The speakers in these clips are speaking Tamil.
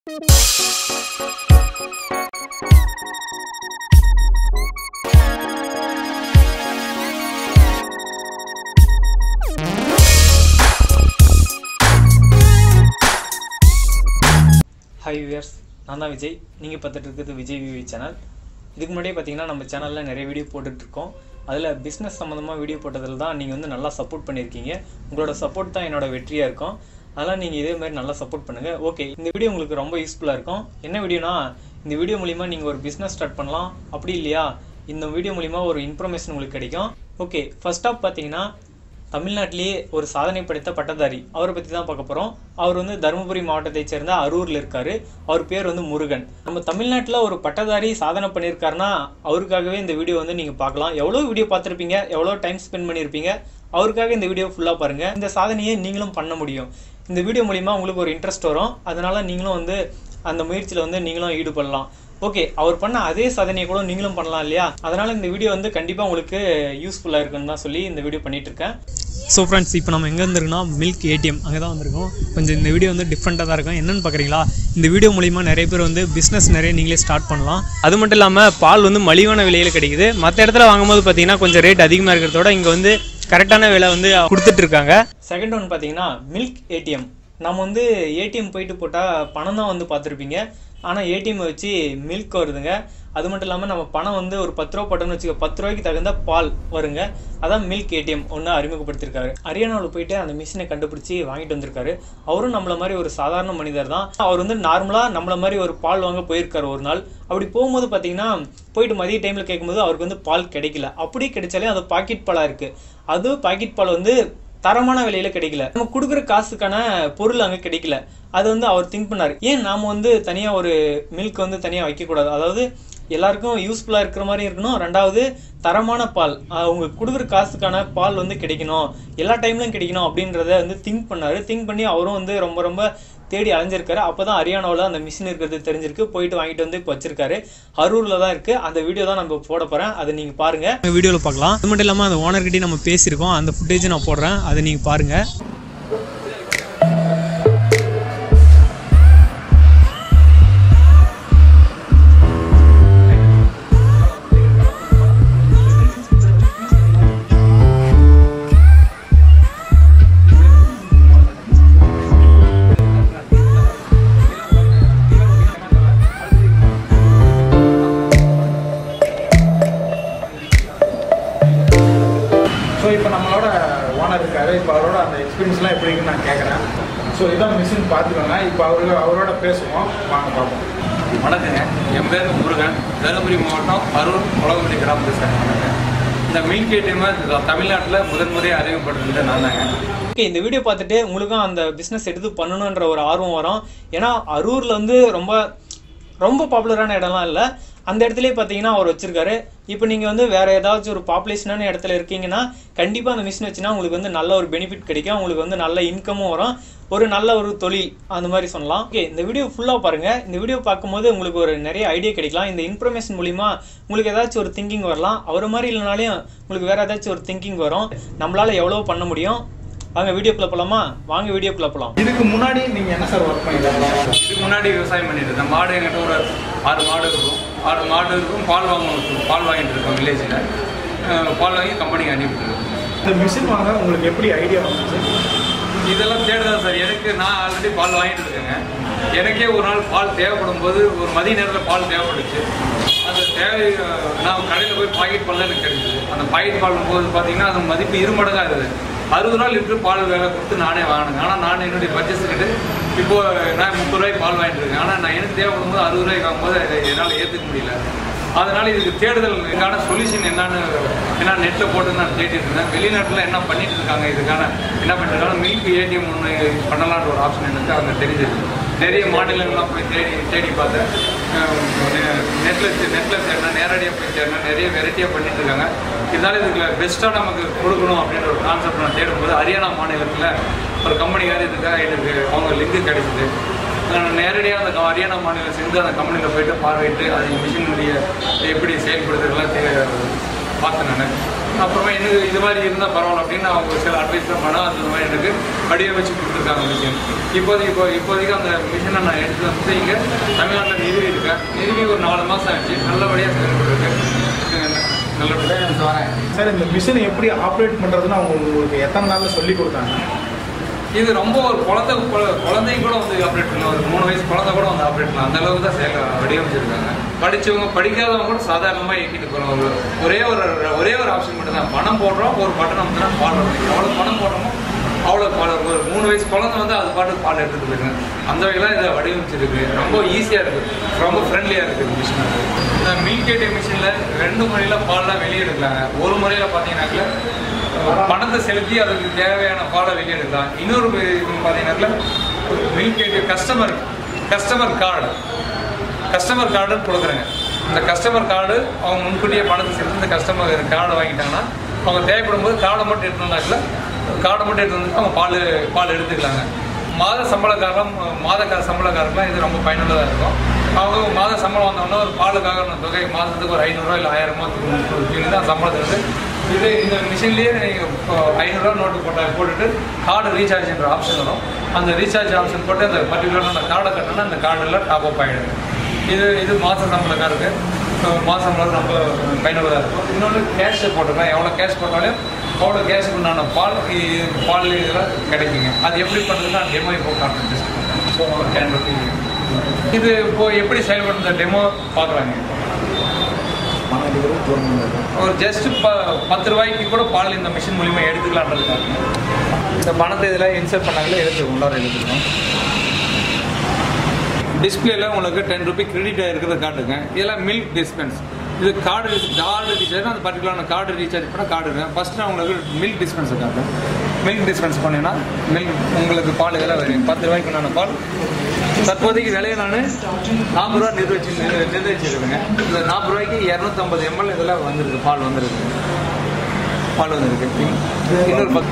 ஹாய் வியர்ஸ் நான் தான் விஜய் நீங்கள் பார்த்துட்டு இருக்கிறது விஜய் விவி சேனல் இதுக்கு முன்னாடியே பார்த்தீங்கன்னா நம்ம சேனலில் நிறைய வீடியோ போட்டுட்ருக்கோம் அதில் பிஸ்னஸ் சம்மந்தமாக வீடியோ போட்டதில் தான் நீங்கள் வந்து நல்லா சப்போர்ட் பண்ணியிருக்கீங்க உங்களோட சப்போர்ட் தான் என்னோட வெற்றியாக இருக்கும் அதெல்லாம் நீங்கள் இதே மாதிரி நல்லா சப்போர்ட் பண்ணுங்கள் ஓகே இந்த வீடியோ உங்களுக்கு ரொம்ப யூஸ்ஃபுல்லாக இருக்கும் என்ன வீடியோனா இந்த வீடியோ மூலிமா நீங்கள் ஒரு பிஸ்னஸ் ஸ்டார்ட் பண்ணலாம் அப்படி இல்லையா இந்த வீடியோ மூலிமா ஒரு இன்ஃபர்மேஷன் உங்களுக்கு கிடைக்கும் ஓகே ஃபர்ஸ்ட் ஆஃப் பார்த்தீங்கன்னா தமிழ்நாட்டிலேயே ஒரு சாதனை படைத்த பட்டதாரி அவரை பற்றி தான் பார்க்க போகிறோம் அவர் வந்து தருமபுரி மாவட்டத்தை சேர்ந்த அரூரில் இருக்காரு அவர் பேர் வந்து முருகன் நம்ம தமிழ்நாட்டில் ஒரு பட்டதாரி சாதனை பண்ணியிருக்காருன்னா அவருக்காகவே இந்த வீடியோ வந்து நீங்கள் பார்க்கலாம் எவ்வளோ வீடியோ பார்த்துருப்பீங்க எவ்வளோ டைம் ஸ்பெண்ட் பண்ணியிருப்பீங்க அவருக்காக இந்த வீடியோ ஃபுல்லாக பாருங்கள் இந்த சாதனையை நீங்களும் பண்ண முடியும் இந்த வீடியோ மூலிமா உங்களுக்கு ஒரு இன்ட்ரெஸ்ட் வரும் அதனால நீங்களும் வந்து அந்த முயற்சியில் வந்து நீங்களும் ஈடுபடலாம் ஓகே அவர் பண்ண அதே சாதனையை கூட நீங்களும் பண்ணலாம் இல்லையா அதனால இந்த வீடியோ வந்து கண்டிப்பாக உங்களுக்கு யூஸ்ஃபுல்லாக இருக்குன்னு தான் சொல்லி இந்த வீடியோ பண்ணிட்டு இருக்கேன் ஸோ ஃப்ரெண்ட்ஸ் இப்போ நம்ம எங்கே இருந்திருக்கோம்னா மில்க் ஏடிஎம் அங்கே தான் வந்திருக்கோம் கொஞ்சம் இந்த வீடியோ வந்து டிஃப்ரெண்ட்டாக தான் இருக்கும் என்னென்னு பார்க்குறீங்களா இந்த வீடியோ மூலிமா நிறைய பேர் வந்து பிஸ்னஸ் நிறைய நீங்களே ஸ்டார்ட் பண்ணலாம் அது மட்டும் இல்லாமல் பால் வந்து மலிவான விலையில் கிடைக்குது மற்ற இடத்துல வாங்கும்போது பார்த்தீங்கன்னா கொஞ்சம் ரேட் அதிகமாக இருக்கிறதோட இங்கே வந்து கரெக்டான விலை வந்து கொடுத்துட்டு இருக்காங்க செகண்ட் ஒன் பார்த்தீங்கன்னா மில்க் ஏடிஎம் நம்ம வந்து ஏடிஎம் போயிட்டு போட்டால் பணம் தான் வந்து பார்த்துருப்பீங்க ஆனால் ஏடிஎம் வச்சு மில்க் வருதுங்க அது மட்டும் இல்லாமல் நம்ம பணம் வந்து ஒரு பத்து ரூபா போட்டோம்னு வச்சுக்க பத்து ரூபாய்க்கு தகுந்த பால் வருங்க அதான் மில்க் ஏடிஎம் ஒன்று அறிமுகப்படுத்தியிருக்காரு ஹரியானாவில் போயிட்டு அந்த மிஷினை கண்டுபிடிச்சி வாங்கிட்டு வந்திருக்காரு அவரும் நம்மள மாதிரி ஒரு சாதாரண மனிதர் தான் அவர் வந்து நார்மலாக நம்மள மாதிரி ஒரு பால் வாங்க போயிருக்காரு ஒரு நாள் அப்படி போகும்போது பார்த்தீங்கன்னா போயிட்டு மதிய டைமில் கேட்கும்போது அவருக்கு வந்து பால் கிடைக்கல அப்படி கிடைச்சாலே அது பாக்கெட் பாலாக இருக்குது அது பாக்கெட் பால் வந்து தரமான விலையில கிடைக்கல நம்ம கொடுக்குற காசுக்கான பொருள் அங்கே கிடைக்கல அது வந்து அவர் திங்க் பண்ணார் ஏன் நாம வந்து தனியாக ஒரு மில்க் வந்து தனியாக வைக்கக்கூடாது அதாவது எல்லாருக்கும் யூஸ்ஃபுல்லாக இருக்கிற மாதிரி இருக்கணும் ரெண்டாவது தரமான பால் அவங்க கொடுக்குற காசுக்கான பால் வந்து கிடைக்கணும் எல்லா டைம்லையும் கிடைக்கணும் அப்படின்றத வந்து திங்க் பண்ணாரு திங்க் பண்ணி அவரும் வந்து ரொம்ப ரொம்ப தேடி அலைஞ்சிருக்காரு அப்போ தான் ஹரியானாவில் அந்த மிஷின் இருக்கிறது தெரிஞ்சிருக்கு போயிட்டு வாங்கிட்டு வந்து இப்போ வச்சிருக்காரு அரூரில் தான் இருக்குது அந்த வீடியோ தான் நம்ம போட போகிறேன் அதை நீங்கள் பாருங்கள் வீடியோவில் பார்க்கலாம் அது மட்டும் இல்லாமல் அந்த ஓனர்கிட்டையும் நம்ம பேசியிருக்கோம் அந்த ஃபுட்டேஜ் நான் போடுறேன் அதை நீங்கள் பாருங்கள் ஸோ இப்போ நம்மளோட ஓனர் இருக்காரு இப்போ அவரோட அந்த எக்ஸ்பீரியன்ஸ்லாம் எப்படி இருக்குன்னு நான் கேட்குறேன் ஸோ இதான் மிஷின் பார்த்துக்கோங்க இப்போ அவரு அவரோட பேசுவோம் வாங்க பார்ப்போம் வணக்கங்க என் பேர் முருகன் தருமபுரி மாவட்டம் அரூர் குளம்படி கிராமத்தை சேர்ந்தவங்க இந்த மில்க் ஏடிஎம் தமிழ்நாட்டில் முதன்முறையை அறிமுகப்படுத்துறது நான் தாங்க ஓகே இந்த வீடியோ பார்த்துட்டு உங்களுக்கும் அந்த பிஸ்னஸ் எடுத்து பண்ணணுன்ற ஒரு ஆர்வம் வரும் ஏன்னா அரூரில் வந்து ரொம்ப ரொம்ப பாப்புலரான இடம்லாம் இல்லை அந்த இடத்துலயே பார்த்தீங்கன்னா அவர் வச்சிருக்காரு இப்போ நீங்கள் வந்து வேற ஏதாச்சும் ஒரு பாப்புலேஷனான இடத்துல இருக்கீங்கன்னா கண்டிப்பாக அந்த மிஷின் வச்சுன்னா உங்களுக்கு வந்து நல்ல ஒரு பெனிஃபிட் கிடைக்கும் உங்களுக்கு வந்து நல்ல இன்கமும் வரும் ஒரு நல்ல ஒரு தொழில் அந்த மாதிரி சொல்லலாம் ஓகே இந்த வீடியோ ஃபுல்லாக பாருங்க இந்த வீடியோ பார்க்கும்போது உங்களுக்கு ஒரு நிறைய ஐடியா கிடைக்கலாம் இந்த இன்ஃபர்மேஷன் மூலிமா உங்களுக்கு ஏதாச்சும் ஒரு திங்கிங் வரலாம் அவர் மாதிரி இல்லைனாலையும் உங்களுக்கு வேற ஏதாச்சும் ஒரு திங்கிங் வரும் நம்மளால எவ்வளோ பண்ண முடியும் வாங்க வீடியோக்குள்ள போலாமா வாங்க வீடியோக்குள்ள போலாம் இதுக்கு முன்னாடி நீங்கள் என்ன சார் ஒர்க் பண்ணிட்டு இதுக்கு முன்னாடி விவசாயம் பண்ணிட்டு இருந்தேன் மாடு என்கிட்ட ஒரு ஆறு மாடு இருக்கும் ஆறு மாடு இருக்கும் பால் வாங்க பால் வாங்கிட்டு இருக்கோம் வில்லேஜில் பால் வாங்கி கம்பெனிக்கு அனுப்பிட்டு இருக்கோம் இந்த மிஷின் வாங்க உங்களுக்கு எப்படி ஐடியா வந்துச்சு இதெல்லாம் தேடுதல் சார் எனக்கு நான் ஆல்ரெடி பால் வாங்கிட்டு இருக்கேங்க எனக்கே ஒரு நாள் பால் தேவைப்படும் போது ஒரு மதிய நேரத்தில் பால் தேவைப்பட்டுச்சு அந்த தேவை அஹ், நான் கடையில் போய் பாக்கெட் பால் எனக்கு கிடைக்குது அந்த பாக்கெட் பால் போது பார்த்தீங்கன்னா அது மதிப்பு இருமடங்காக இருக்குது அறுபது நாள் லிட்டர் பால் வேலை கொடுத்து நானே வாங்கினேன் ஆனால் நான் என்னுடைய பட்ஜெட்டுக்கிட்டு இப்போ நான் முப்பது ரூபாய்க்கு பால் வாங்கிட்டு இருக்கேன் ஆனால் நான் எனக்கு தேவைப்படும் போது அறுபது ரூபாய்க்கு வாங்கும்போது அதை என்னால் ஏற்றுக்க முடியல அதனால இதுக்கு தேடுதல் இதுக்கான சொல்யூஷன் என்னன்னு என்ன நெட்டில் போட்டு நான் தேடிட்டு இருந்தேன் வெளிநாட்டில் என்ன பண்ணிட்டு இருக்காங்க இதுக்கான என்ன பண்ணிட்டு இருக்காங்க மில்க் ஏடிஎம் ஒன்று பண்ணலான்ற ஒரு ஆப்ஷன் எனக்கு அங்கே தெரிஞ்சது நிறைய மாநிலங்கள்லாம் போய் தேடி தேடி பார்த்தேன் நெட்டில் நெட்டில் தேடினா நேரடியாக போய் தேடினா நிறைய வெரைட்டியாக பண்ணிட்டு இருக்காங்க இருந்தாலும் இதுக்கு பெஸ்ட்டாக நமக்கு கொடுக்கணும் அப்படின்ற ஒரு கான்செப்ட் நான் தேடும்போது ஹரியானா மாநிலத்தில் ஒரு கம்பெனிக்கார இதுக்காக எனக்கு அவங்க லிங்க் கிடைச்சிது நான் நேரடியாக அந்த ஹரியானா மாநிலம் சென்று அந்த கம்பெனியில் போயிட்டு பார்வையிட்டு அது மிஷினுடைய எப்படி செயல்படுத்துறதுலாம் தே- பார்த்தேன் நான் அப்புறமா எனக்கு இது மாதிரி இருந்தால் பரவாயில்ல அப்படின்னு அவங்க சில அட்வைஸ்லாம் பண்ண அந்த மாதிரி எனக்கு வடிவமைச்சு கொடுத்துருக்காங்க மிஷின் இப்போதைக்கு இப்போ இப்போதைக்கு அந்த மிஷினை நான் எடுத்து வந்து இங்கே தமிழ்நாட்டில் நிறுவி இருக்கேன் நிறுவி ஒரு நாலு மாதம் ஆச்சு நல்லபடியாக செயல்பட்டுருக்கேன் நல்லபடியாக சார் இந்த மிஷினை எப்படி ஆப்ரேட் பண்ணுறதுன்னு அவங்க உங்களுக்கு எத்தனை நாளில் சொல்லி கொடுத்தாங்க இது ரொம்ப ஒரு குழந்தை குழ- குழந்தைங்க கூட வந்து ஆப்ரேட் பண்ணலாம் ஒரு மூணு வயசு குழந்தை கூட வந்து ஆப்ரேட் பண்ணலாம் அந்த அளவுக்கு தான் செயல் வடிவமைச்சிருக்காங்க படிச்சவங்க படிக்காதவங்க கூட சாதாரணமாக இயக்கிட்டு போகிறோம் ஒரு ஒரே ஒரு ஒரே ஒரு ஆப்ஷன் மட்டும் தான் பணம் போடுறோம் ஒரு பட்டன் அமுத்தினா பால் வரும் எவ்வளோ பணம் போடுறோமோ அவ்வளோ பால் வரும். ஒரு மூணு வயசு குழந்தை வந்து அது பாட்டுக்கு பால் எடுத்துட்டு போயிருங்க அந்த வகையில் இதை வடிவமைச்சிருக்கு ரொம்ப ஈஸியாக இருக்குது ரொம்ப ஃப்ரெண்ட்லியாக இருக்குது மிஷின் இந்த மில்க் ஏடிஎம் மிஷினில் ரெண்டு முறையில் பால்லாம் வெளியே எடுக்கலாங்க ஒரு முறையில் பார்த்தீங்கன்னாக்கா பணத்தை செலுத்தி அதுக்கு தேவையான பாலை வெளியே எடுக்கலாம் இன்னொரு இது பார்த்தீங்கன்னாக்கா milk ATM customer customer card customer கார்டுன்னு கொடுக்குறேங்க இந்த கஸ்டமர் கார்டு அவங்க முன்கூட்டியே பணத்தை செலுத்தி இந்த கஸ்டமர் கார்டு வாங்கிட்டாங்கன்னா அவங்க தேவைப்படும் போது கார்டை மட்டும் எடுத்துனாக்கல கார்டை மட்டும் எடுத்து வந்து அவங்க பால் பால் எடுத்துக்கலாங்க மாத சம்பளக்காரம் மாத கா- சம்பளக்காரங்களாம் இது ரொம்ப பயனுள்ளதாக இருக்கும் அவங்க மாத சம்பளம் வந்தோடனே ஒரு பாலுக்காக ஒரு தொகை மாதத்துக்கு ஒரு ஐநூறுரூவா இல்லை ஆயிரமோ முந்நூறு தான் சம்பளத்தை வந்து இது இந்த மிஷின்லேயே நீங்கள் ஐநூறுரூவா நோட்டு போட்ட போட்டுட்டு கார்டு ரீசார்ஜ்ன்ற ஆப்ஷன் வரும் அந்த ரீசார்ஜ் ஆப்ஷன் போட்டு அந்த பர்டிகுலராக அந்த கார்டை கட்டினா அந்த கார்டில் டாப் அப் ஆகிடுது இது இது மாத சம்பளக்காருக்கு அஹ் மாத சம்பளம் ரொம்ப பயனுள்ளதாக இருக்கும் இன்னொன்று கேஷ் போட்டுக்கலாம் எவ்வளோ கேஷ் போட்டாலும் அவ்வளோ கேஷுக்கு உண்டான பால் இ- பால் இதெல்லாம் கிடைக்குங்க அது எப்படி பண்ணுறதுன்னா டெமோ இப்போ காட்டுறேன் ஸோ டென் ருபீஸ் இது இப்போ எப்படி செயல்படுற டெமோ பார்க்குறாங்க ஒரு ஜஸ்ட் ப பத்து ரூபாய்க்கு கூட பால் இந்த மிஷின் மூலிமா எடுத்துக்கலான்றதுக்காக இந்த பணத்தை இதில் இன்சர்ட் பண்ணாங்களே எடுத்து உள்ளார எடுத்துக்கணும் டிஸ்பிளேல உங்களுக்கு டென் ருபி கிரெடிட் ஆகிருக்கிறத காட்டுங்க இதெல்லாம் மில்க் டிஸ்பென்ஸ் இது கார்டு கார்டு ரீசார்ஜ் அந்த பர்டிகுலரான கார்டு ரீசார்ஜ் பண்ணால் கார்டு இருக்கு ஃபர்ஸ்ட் நான் உங்களுக்கு மில்க் டிஸ்பென்ஸை காட்டுறேன் மில்க் டிஸ்பென்ஸ் பண்ணீங்கன்னா மில்க் உங்களுக்கு பால் இதெல்லாம் வரும் பத்து ரூபாய்க்கு உண்டான பால் தற்போதைக்கு விலையை நான் நாற்பது ரூபா நிர்வகிச்சு நிர்- நிர்ணயிச்சிருக்கேங்க இந்த நாற்பது ரூபாய்க்கு இரநூத்தம்பது எம்எல் இதெல்லாம் வந்திருக்கு பால் வந்திருக்கு பால் வந்திருக்கு இன்னொரு பத்து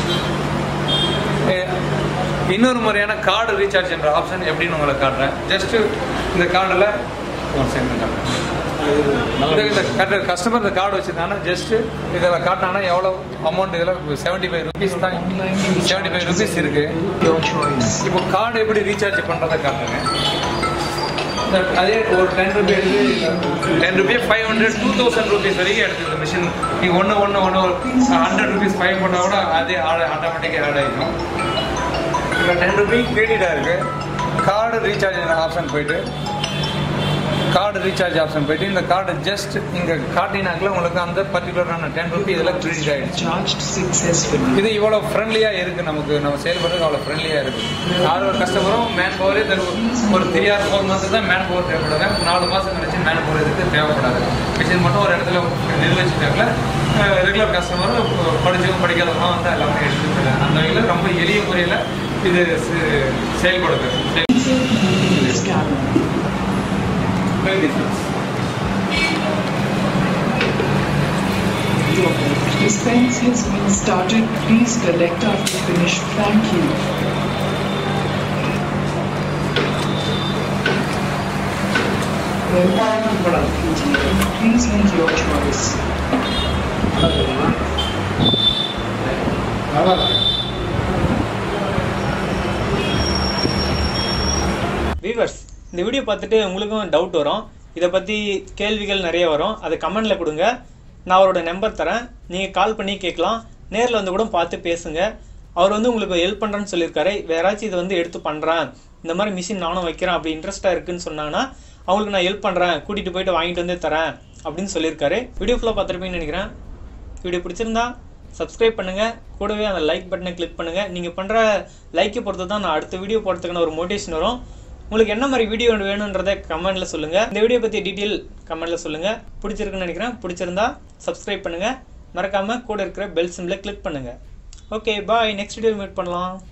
ஏ- இன்னொரு முறையான கார்டு ரீசார்ஜ் என்ற ஆப்ஷன் எப்படின்னு உங்களை காட்டுறேன் ஜஸ்ட் இந்த கார்டில் ஒரு செகண்ட் காட்டுறேன் இந்த- இந்த கட்ட கஸ்டமர் இந்த கார்டு வச்சிருந்தாங்கன்னா ஜஸ்ட் இதில் காட்டினாங்கன்னா எவ்வளோ அமௌண்ட் இதில் செவன்ட்டி ஃபைவ் ருபீஸ் தான் செவன்ட்டி ஃபைவ் ருபீஸ் இருக்கு Your choice. இப்போ கார்டு எப்படி ரீசார்ஜ் பண்ணுறதை காட்டுங்க இந்த அதே ஒரு டென் ருபி எடுத்து ten rupee five hundred two thousand rupees வரைக்கும் எடுத்துக்குது மிஷின் நீங்கள் ஒன்று ஒன்று ஒன்று ஒரு ஹண்ட்ரட் ருபீஸ் ஃபைவ் பண்ணால் கூட அதே ஆட் ஆட்டோமேட்டிக்காக ஆட் ஆகிடும் இப்போ டென் ருபி கிரெடிட்டாக இருக்குது கார்டு ரீசார்ஜ் ஆப்ஷன் போயிட்டு கார்டு ரீசார்ஜ் ஆப்ஷன் போயிட்டு இந்த கார்டு ஜஸ்ட் இங்கே காட்டினாக்கில் உங்களுக்கு அந்த பர்டிகுலரான டென் ருபி இதில் கிரெடிட் ஆகிடுச்சு Charged successfully. இது இவ்வளோ ஃப்ரெண்ட்லியாக இருக்குது நமக்கு நம்ம செயல்படுறது அவ்வளோ ஃப்ரெண்ட்லியாக இருக்குது யார் ஒரு கஸ்டமரும் மேன் பவரே தரும் ஒரு த்ரீ ஆர் ஃபோர் மந்த்து தான் மேன் பவர் தேவைப்படுது நாலு மாதம் கழிச்சு மேன் பவர் இதுக்கு தேவைப்படாது மிஷின் மட்டும் ஒரு இடத்துல நிர்வகிச்சிட்டாங்கள ரெகுலர் கஸ்டமரும் படிச்சவங்க படிக்காதவங்க வந்து எல்லாமே எடுத்துக்கிறாங்க அந்த வகையில் ரொம்ப எளிய முறையில் இது செ- செயல்படுது Scanner. Your milk dispense has been started. Please collect after finish. Thank you. Welcome to PTA. Please make your choice. நல்லா இருக்கு வீவர்ஸ் இந்த வீடியோ பார்த்துட்டு உங்களுக்கும் டவுட் வரும் இதை பற்றி கேள்விகள் நிறைய வரும் அதை கமெண்டில் கொடுங்க நான் அவரோட நம்பர் தரேன் நீங்கள் கால் பண்ணி கேட்கலாம் நேரில் வந்து கூட பார்த்து பேசுங்க அவர் வந்து உங்களுக்கு ஹெல்ப் பண்ணுறேன்னு சொல்லியிருக்காரு வேறாச்சும் இதை வந்து எடுத்து பண்ணுறேன் இந்த மாதிரி மிஷின் நானும் வைக்கிறேன் அப்படி இன்ட்ரெஸ்ட்டாக இருக்குன்னு சொன்னாங்கன்னா அவங்களுக்கு நான் ஹெல்ப் பண்ணுறேன் கூட்டிகிட்டு போயிட்டு வாங்கிட்டு வந்து தரேன் அப்படின்னு சொல்லியிருக்காரு வீடியோ ஃபுல்லாக பார்த்துருப்பீங்கன்னு நினைக்கிறேன் வீடியோ பிடிச்சிருந்தா சப்ஸ்கிரைப் பண்ணுங்க கூடவே அந்த லைக் பட்டனை கிளிக் பண்ணுங்க நீங்க பண்ற லைக்கை பொறுத்து தான் நான் அடுத்த வீடியோ போடுறதுக்கான ஒரு மோட்டிவேஷன் வரும் உங்களுக்கு என்ன மாதிரி வீடியோ வேணுன்றதை கமெண்ட்ல சொல்லுங்க இந்த வீடியோ பத்தி டீட்டெயில் கமெண்ட்ல சொல்லுங்க பிடிச்சிருக்குன்னு நினைக்கிறேன் பிடிச்சிருந்தா சப்ஸ்கிரைப் பண்ணுங்க மறக்காம கூட இருக்கிற பெல் சிம்ல கிளிக் பண்ணுங்க okay bye next video meet பண்ணலாம்